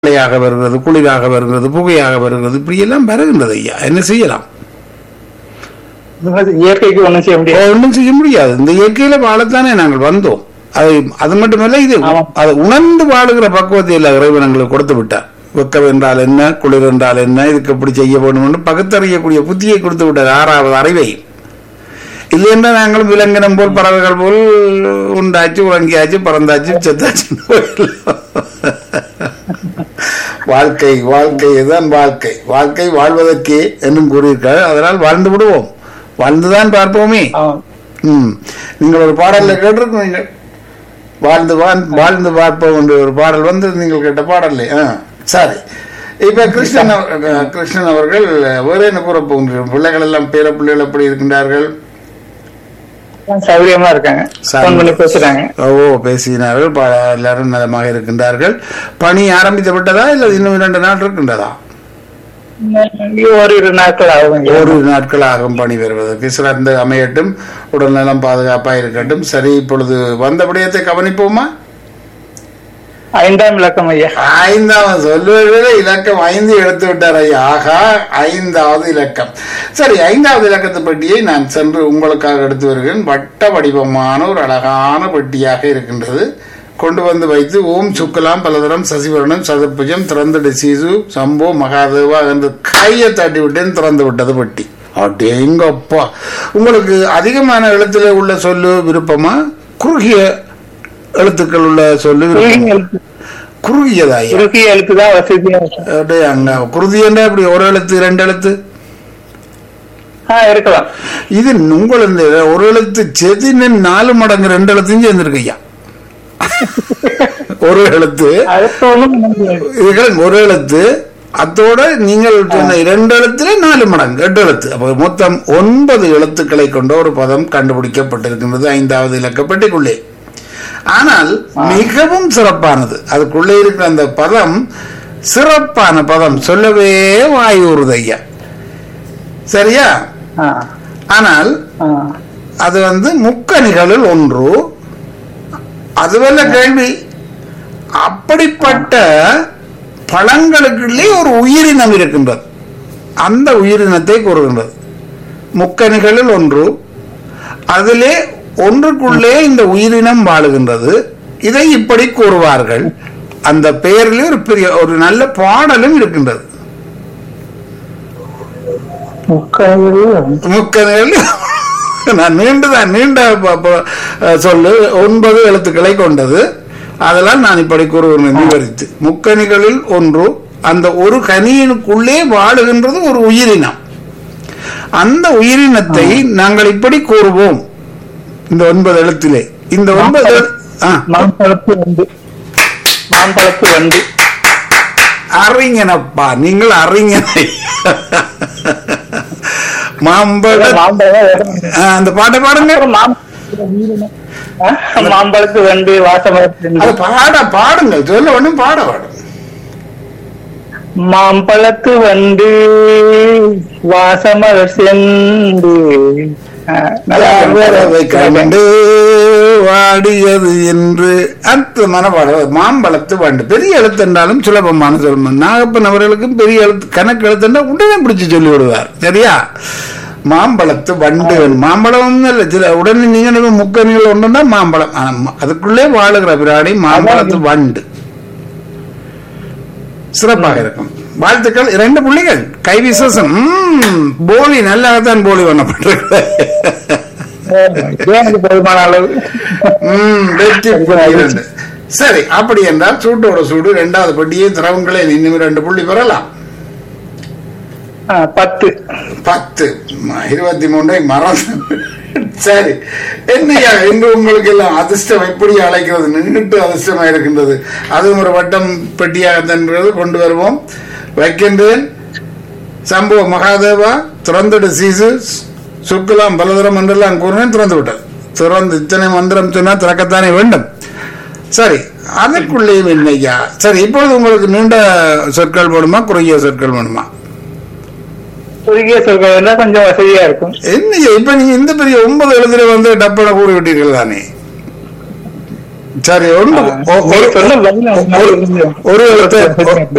மழையாக வருகிறது குளிராக வருகிறது புகையாக வருகிறது இப்படி எல்லாம் வருகின்றது ஐயா என்ன செய்யலாம் இயற்கைக்கு ஒண்ணும் செய்ய முடியாது ஒன்றும் செய்ய முடியாது இந்த இயற்கையில வாழத்தானே நாங்கள் வந்தோம் அது அது மட்டுமல்ல இது ஆமாம். அது உணர்ந்து வாழுகிற பக்குவத்தை இல்ல இறைவன் எங்களுக்கு கொடுத்து விட்டார் வெக்கம் என்றால் என்ன குளிர் என்றால் என்ன இதுக்கு எப்படி செய்ய வேண்டும்னு பகுத்தறியக்கூடிய புத்தியை கொடுத்து விட்டார் ஆறாவது அறிவை இல்லைன்னா நாங்களும் விலங்கினம் போல் பறவைகள் போல் உண்டாச்சு உறங்கியாச்சு பறந்தாச்சு செத்தாச்சு வாழ்க்கை வாழ்க்கை இதுதான் வாழ்க்கை வாழ்க்கை வாழ்வதற்கே என்றும் கூறியிருக்காரு அதனால் வாழ்ந்து விடுவோம் வாழ்ந்துதான் பார்ப்போமே ஆமா. ம் நீங்கள் ஒரு பாடல்ல கேட்டிருக்கீங்க வாழ்ந்து வாழ் வாழ்ந்து பார்ப்போம் என்று ஒரு பாடல் வந்து நீங்கள் கேட்ட பாடல்ல ஆ சரி இப்ப கிருஷ்ணன் அவர்- அஹ், கிருஷ்ணன் அவர்கள் வேற என்ன கூற போகின்றனர் பிள்ளைகள் எல்லாம் பேர பிள்ளைகள் எப்படி இருக்கின்றார்கள் சௌகரியமா இருக்காங்க சரி. போன் பண்ணி பேசுறாங்க ஓ பேசினார்கள் ப- எல்லாரும் நலமாக இருக்கின்றார்கள் பணி ஆரம்பித்து விட்டதா இல்ல இன்னும் இரண்டு நாள் இருக்கின்றதா இன்னும் ஓரிரு நாட்கள் ஆகும் ஒரு நாட்கள் ஆகும் பணி வருவதற்கு சிறந்த அமையட்டும் உடல்நலம் பாதுகாப்பா இருக்கட்டும் சரி இப்பொழுது வந்த விடயத்தை கவனிப்போமா ஐந்தாம் இலக்கம் ஐயா ஐந்தாவது சொல்லுவதில் இலக்கம் ஐந்து எடுத்து விட்டார் ஐயா ஆகா ஐந்தாவது இலக்கம் சரி ஐந்தாவது இலக்கத்து பெட்டியை நான் சென்று உங்களுக்காக எடுத்து வருகிறேன் வட்ட வடிவமான ஒரு அழகான பெட்டியாக இருக்கின்றது கொண்டு வந்து வைத்து ஓம் சுக்கலாம் பலதரம் சசிவரணம் சதுர்புஜம் திறந்துடு சீசு சம்போ மகாதேவா என்று கையை தட்டி விட்டேன் திறந்து விட்டது பெட்டி அடேங்கப்பா உங்களுக்கு அதிகமான எழுத்துல உள்ள சொல்லு விருப்பமா குறுகிய எழுத்துக்கள் உள்ள சொல்லு குறுகிய விருப்பமா? எழுத்து குறுகியதா ஐயா குறுகிய எழுத்து தான் வசதியா இருக்கும். அப்படியே அங்க குருதி என்றா இப்படி ஒரு எழுத்து ரெண்டு எழுத்து ஆ இருக்கலாம் இது உங்கள் இந்த ஒரு எழுத்து செதின்னு நாலு மடங்கு ரெண்டு எழுத்தையும் சேர்ந்திருக்கு ஐயா ஒரு எழுத்து அடுத்த ஒண்ணும் இதுகள் ஒரு எழுத்து அத்தோட நீங்கள் சொன்ன இரண்டு எழுத்துல நாலு மடங்கு எட்டு எழுத்து அப்ப மொத்தம் ஒன்பது எழுத்துக்களை கொண்ட ஒரு பதம் கண்டுபிடிக்கப்பட்டிருக்கின்றது ஐந்தாவது இலக்கப்பட்டிக்குள்ளே ஆனால் மிகவும் சிறப்பானது அதுக்குள்ளே இருக்கிற அந்த பதம் சிறப்பான பதம் சொல்லவே வாயூறுது ஐயா சரியா ஆ, ஆனால் ஆ. அது வந்து முக்கணிகளில் ஒன்று அதுவல்ல கேள்வி அப்படிப்பட்ட பழங்களுக்குள்ளே ஒரு உயிரினம் இருக்கின்றது அந்த உயிரினத்தை கூறுகின்றது முக்கணிகளில் ஒன்று அதிலே ஒன்றுக்குள்ளே இந்த உயிரினம் வாழுகின்றது இதை இப்படி கூறுவார்கள் அந்த பெயரிலே ஒரு பெரிய ஒரு நல்ல பாடலும் இருக்கின்றது முக்கால் முக்கணிகள் நான் நீண்டுதான் நீண்ட ப- ப- சொல்லு ஒன்பது எழுத்துக்களை கொண்டது அதெல்லாம் நான் இப்படி கூறுவேன் விவரித்து முக்கணிகளில் ஒன்று அந்த ஒரு கனியினுக்குள்ளே வாழுகின்றது ஒரு உயிரினம் அந்த உயிரினத்தை நாங்கள் இப்படி கூறுவோம் இந்த ஒன்பது எழுத்திலே இந்த ஒன்பது எழு- ஆ, மாம்பழத்து வந்து மாம்பழத்து வந்து அறிஞனப்பா நீங்கள் அறிஞனை மாம்பழ மாம்பழம் வேணும். ஆ, அந்த பாட்டை பாடுங்க அப்புறம் மாம்- ஆ, மாம்பழத்து வந்து வாசமரத்து வந்து அது பாட பாடுங்க சொல்ல ஒண்ணும் பாட பாடும் மாம்பழத்து வந்து வாசமலர் சென்று ஆ, நல்லா பறவை இருக்கு. கண்டு வாடியது என்று அற்புதமான பாடல் மாம்பழத்து வண்டு பெரிய எழுத்து என்றாலும் சுலபமான சொல்லணும் நாகப்பன் அவர்களுக்கும் பெரிய எழுத்து கணக்கு எழுத்து என்றால் உடனே பிடிச்சு சொல்லி விடுவார் சரியா மாம்பழத்து வண்டு மாம்பழம் இல்ல சில உடனே நீங்க நினைவு முக்கணிகள் ஒன்றுன்னா மாம்பழம் ஆனா, அதுக்குள்ளே வாழுகிற பிராணி மாம்பழத்து வண்டு சிறப்பாக இருக்கும் வாழ்த்துக்கள் இரண்டு புள்ளிகள் கை விசேஷம் ம், போலி நல்லாதான் போலி பண்ணப்பட்டிருக்கு இதே எனக்கு போதுமான அளவு ம், வெற்றி புள்ளி இரண்டு சரி அப்படி என்றால் சூட்டோட சூடு இரண்டாவது பட்டியை திரவங்களே இன்னும் ரெண்டு புள்ளி பெறலாம் ஆ, பத்து பத்து ம- இருபத்தி மூன்றை மறந்து சரி என்னையா இன்று உங்களுக்கு எல்லாம் அதிர்ஷ்டம் எப்படி அழைக்கிறது நின்றுட்டு அதிர்ஷ்டமா இருக்கின்றது அதுவும் ஒரு வட்டம் பெட்டியாக தன்றது கொண்டு வருவோம் வைக்கின்றேன் சம்பவ மகாதேவா திறந்துடு சீசு சுக்கலாம் பலதரம் என்றெல்லாம் கூறினேன் திறந்து விட்டது திறந்து இத்தனை மந்திரம் சொன்னா திறக்கத்தானே வேண்டும் சரி அதற்குள்ளேயும் என்னையா சரி இப்பொழுது உங்களுக்கு நீண்ட சொற்கள் வேணுமா குறுகிய சொற்கள் வேணுமா குறுகிய சொற்கள் இருந்தா கொஞ்சம் வசதியா இருக்கும் என்ன இப்ப நீங்க இந்த பெரிய ஒன்பது எழுதுல வந்து டப்பன கூறி விட்டீர்கள் தானே ஆ, சரி இப்பொழுது உங்களுக்கு நீண்ட சொற்கள் வேணுமா குறுகிய சொற்கள் இருந்தா கொஞ்சம் வசதியா இருக்கும் என்ன இப்ப நீங்க இந்த பெரிய ஒன்பது எழுதுல வந்து டப்பன கூறி விட்டீர்கள் தானே குறுகிய சரி ஒன்று ஒ- ஒரு சொல்ல பதில் அந்த மாதிரி இருந்துச்சு. ஒரு எழுத்து